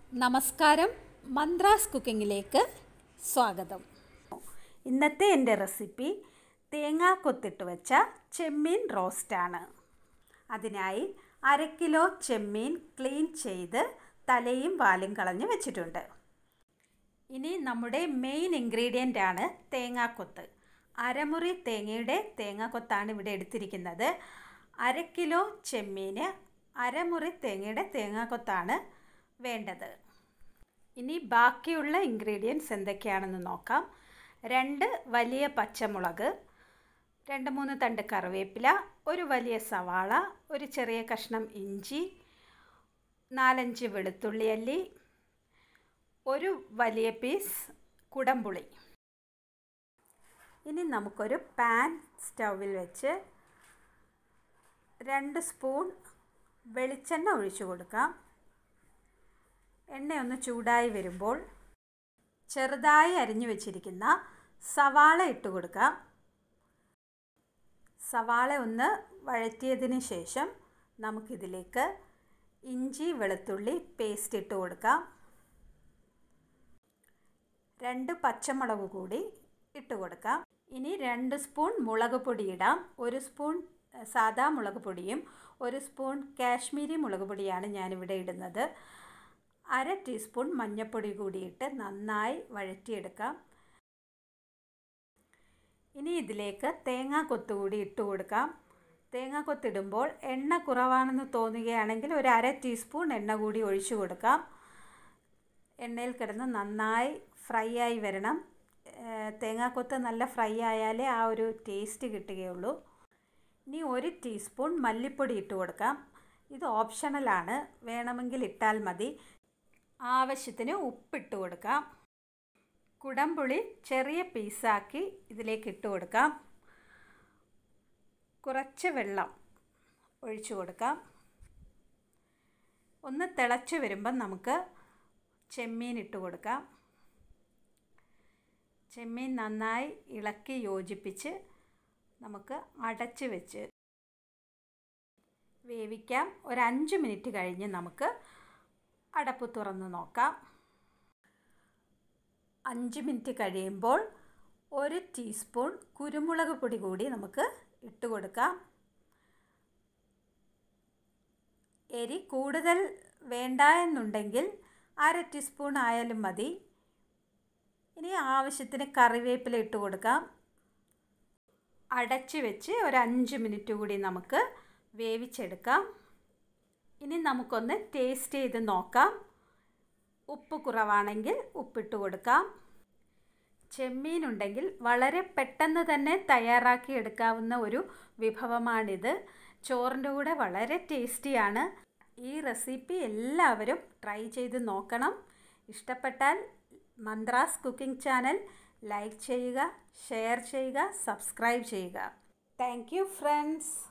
നമസ്കാരം മന്ത്രാസ് കുക്കിങ്ങിലേക്ക് സ്വാഗതം ഇന്നത്തെ എൻ്റെ റെസിപ്പി തേങ്ങാക്കൊത്തിട്ട് വെച്ച ചെമ്മീൻ റോസ്റ്റാണ് അതിനായി അര കിലോ ചെമ്മീൻ ക്ലീൻ ചെയ്ത് തലയും വാലും കളഞ്ഞ് വെച്ചിട്ടുണ്ട് ഇനി നമ്മുടെ മെയിൻ ഇൻഗ്രീഡിയൻ്റ് ആണ് തേങ്ങാക്കൊത്ത് അരമുറി തേങ്ങയുടെ തേങ്ങാക്കൊത്താണ് ഇവിടെ എടുത്തിരിക്കുന്നത് അര കിലോ ചെമ്മീന് അരമുറി തേങ്ങയുടെ തേങ്ങാക്കൊത്താണ് വേണ്ടത് ഇനി ബാക്കിയുള്ള ഇൻഗ്രീഡിയൻസ് എന്തൊക്കെയാണെന്ന് നോക്കാം രണ്ട് വലിയ പച്ചമുളക് രണ്ട് മൂന്ന് തണ്ട് കറിവേപ്പില ഒരു വലിയ സവാള ഒരു ചെറിയ കഷ്ണം ഇഞ്ചി നാലഞ്ച് വെളുത്തുള്ളി അല്ലി ഒരു വലിയ പീസ് കുടംപുളി ഇനി നമുക്കൊരു പാൻ സ്റ്റൗവിൽ വെച്ച് രണ്ട് സ്പൂൺ വെളിച്ചെണ്ണ ഒഴിച്ചു കൊടുക്കാം എണ്ണ ഒന്ന് ചൂടായി വരുമ്പോൾ ചെറുതായി അരിഞ്ഞു വെച്ചിരിക്കുന്ന സവാള ഇട്ട് കൊടുക്കാം സവാള ഒന്ന് വഴറ്റിയതിന് ശേഷം നമുക്കിതിലേക്ക് ഇഞ്ചി വെളുത്തുള്ളി പേസ്റ്റ് ഇട്ട് കൊടുക്കാം രണ്ട് പച്ചമുളക് കൂടി ഇട്ട് കൊടുക്കാം ഇനി രണ്ട് സ്പൂൺ മുളക് പൊടി ഇടാം ഒരു സ്പൂൺ സാദാ മുളക് പൊടിയും ഒരു സ്പൂൺ കാശ്മീരി മുളക് പൊടിയാണ് ഞാനിവിടെ ഇടുന്നത് അര ടീസ്പൂൺ മഞ്ഞൾപ്പൊടി കൂടിയിട്ട് നന്നായി വഴറ്റിയെടുക്കാം ഇനി ഇതിലേക്ക് തേങ്ങാക്കൊത്ത് കൂടി ഇട്ട് കൊടുക്കാം തേങ്ങാക്കൊത്തിടുമ്പോൾ എണ്ണ കുറവാണെന്ന് തോന്നുകയാണെങ്കിൽ ഒരു അര ടീസ്പൂൺ എണ്ണ കൂടി ഒഴിച്ചു കൊടുക്കാം എണ്ണയിൽ കിടന്ന് നന്നായി ഫ്രൈ ആയി വരണം തേങ്ങാക്കൊത്ത് നല്ല ഫ്രൈ ആയാലേ ആ ഒരു ടേസ്റ്റ് കിട്ടുകയുള്ളൂ ഇനി ഒരു ടീസ്പൂൺ മല്ലിപ്പൊടി ഇട്ട് കൊടുക്കാം ഇത് ഓപ്ഷണലാണ് വേണമെങ്കിൽ ഇട്ടാൽ മതി ആവശ്യത്തിന് ഉപ്പിട്ട് കൊടുക്കാം കുടംപുളി ചെറിയ പീസാക്കി ഇതിലേക്ക് ഇട്ട് കൊടുക്കാം കുറച്ച് വെള്ളം ഒഴിച്ചു കൊടുക്കാം ഒന്ന് തിളച്ച് വരുമ്പം നമുക്ക് ചെമ്മീൻ ഇട്ട് കൊടുക്കാം ചെമ്മീൻ നന്നായി ഇളക്കി യോജിപ്പിച്ച് നമുക്ക് അടച്ച് വെച്ച് വേവിക്കാം ഒരു അഞ്ച് മിനിറ്റ് കഴിഞ്ഞ് നമുക്ക് അടപ്പ് തുറന്ന് നോക്കാം അഞ്ച് മിനിറ്റ് കഴിയുമ്പോൾ ഒരു ടീസ്പൂൺ കുരുമുളക് പൊടി കൂടി നമുക്ക് ഇട്ട് കൊടുക്കാം എരി കൂടുതൽ വേണ്ട എന്നുണ്ടെങ്കിൽ അര ടീസ്പൂൺ ആയാലും മതി ഇനി ആവശ്യത്തിന് കറിവേപ്പില ഇട്ട് കൊടുക്കാം അടച്ച് വെച്ച് ഒരു അഞ്ച് മിനിറ്റ് കൂടി നമുക്ക് വേവിച്ചെടുക്കാം ഇനി നമുക്കൊന്ന് ടേസ്റ്റ് ചെയ്ത് നോക്കാം ഉപ്പ് കുറവാണെങ്കിൽ ഉപ്പിട്ട് കൊടുക്കാം ചെമ്മീൻ ഉണ്ടെങ്കിൽ വളരെ പെട്ടെന്ന് തന്നെ തയ്യാറാക്കി എടുക്കാവുന്ന ഒരു വിഭവമാണിത് ചോറിൻ്റെ കൂടെ വളരെ ടേസ്റ്റിയാണ് ഈ റെസിപ്പി എല്ലാവരും ട്രൈ ചെയ്ത് നോക്കണം ഇഷ്ടപ്പെട്ടാൽ മന്ത്രാസ് കുക്കിംഗ് ചാനൽ ലൈക്ക് ചെയ്യുക ഷെയർ ചെയ്യുക സബ്സ്ക്രൈബ് ചെയ്യുക താങ്ക് യു ഫ്രണ്ട്സ്